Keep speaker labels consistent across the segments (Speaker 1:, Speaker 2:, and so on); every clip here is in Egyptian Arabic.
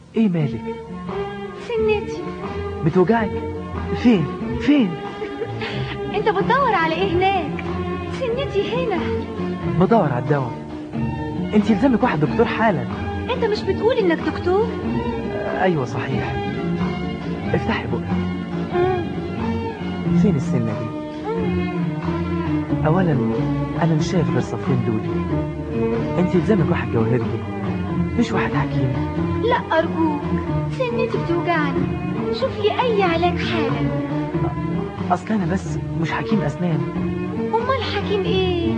Speaker 1: ايه مالك
Speaker 2: سنتي
Speaker 1: بتوجعك فين فين
Speaker 2: انت بتدور على ايه هناك سنتي هنا
Speaker 1: بدور على الدواء انت يلزمك واحد دكتور حالا
Speaker 2: انت مش بتقول انك دكتور
Speaker 1: آه، ايوه صحيح افتحي بقى فين السنة دي اولا انا مش شايف غير صفين دول انت يلزمك واحد جوهري مش واحد حكيم
Speaker 2: لا ارجوك سنتي بتوجعني شوف لي اي علاج حالا
Speaker 1: اصل انا بس مش حكيم اسنان
Speaker 2: امال حكيم ايه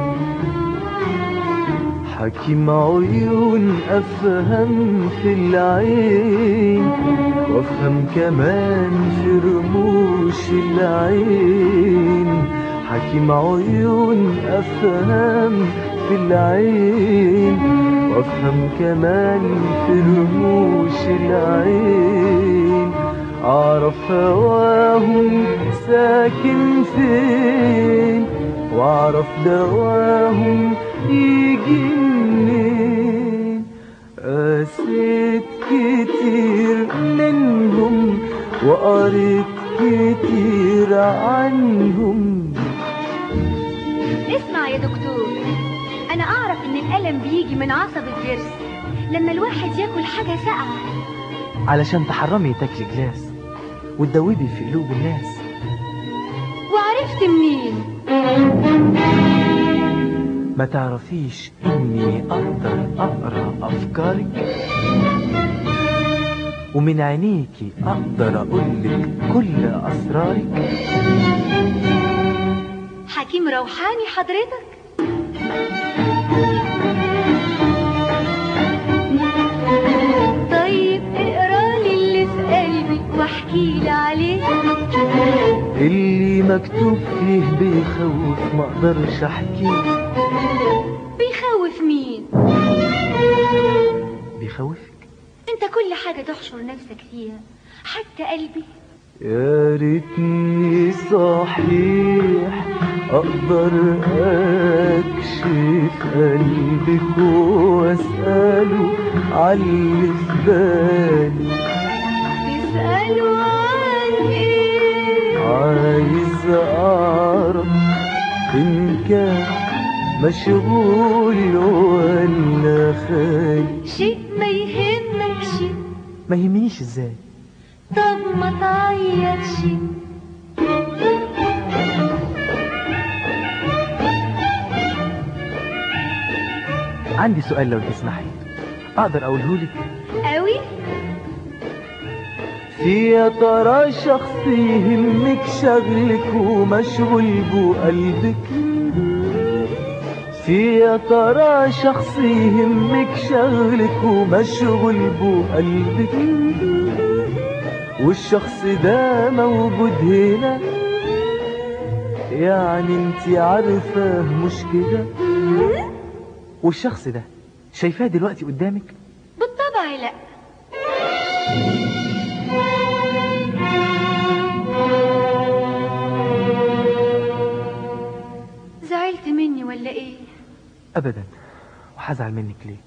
Speaker 1: حكيم عيون افهم في العين وافهم كمان في رموش العين حكيم عيون افهم في العين وافهم كمان في رموش العين اعرف هواهم ساكن فين واعرف دواهم يجي منين قاسيت كتير منهم وقريت كتير عنهم
Speaker 2: اسمع يا دكتور انا اعرف ان الالم بيجي من عصب الضرس لما الواحد ياكل حاجه ساقعه
Speaker 1: علشان تحرمي تاكلي جلاس وتدوبي في قلوب الناس
Speaker 2: وعرفت منين
Speaker 1: ما تعرفيش اني اقدر اقرا افكارك ومن عينيكي اقدر اقولك كل اسرارك
Speaker 2: حكيم روحاني حضرتك طيب اقرا لي اللي في قلبي واحكي لي عليه
Speaker 1: اللي مكتوب فيه بيخوف ما اقدرش احكيه
Speaker 2: بيخوف مين
Speaker 1: بيخوفك
Speaker 2: انت كل حاجه تحشر نفسك فيها حتى قلبي
Speaker 1: يا ريتني صحيح اقدر اكشف قلبك واساله على اللي في بالي
Speaker 2: تسألوا عن ايه
Speaker 1: عايز اعرف ان كان مشغول ولا خايف
Speaker 2: شيء ما يهمكش
Speaker 1: ما يهمنيش ازاي
Speaker 2: طب ما تعيطش
Speaker 1: عندي سؤال لو تسمحي اقدر اقولهولك
Speaker 2: قوي
Speaker 1: في يا ترى شخص يهمك شغلك ومشغول بقلبك في يا ترى شخص يهمك شغلك ومشغول بقلبك والشخص ده موجود هنا يعني انت عارفة مش كده والشخص ده شايفاه دلوقتي قدامك
Speaker 2: بالطبع لا زعلت مني ولا ايه
Speaker 1: ابدا وهزعل منك ليه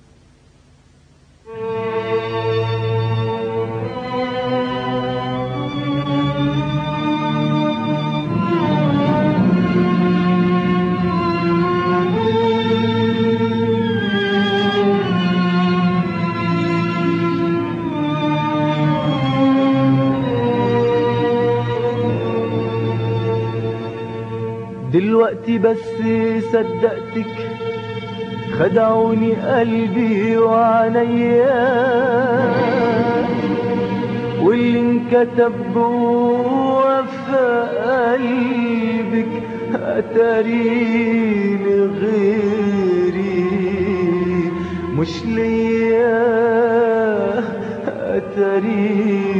Speaker 1: دلوقتي بس صدقتك خدعوني قلبي وعينيا واللي انكتب جوا في قلبك اتاري لغيري مش ليا اتاري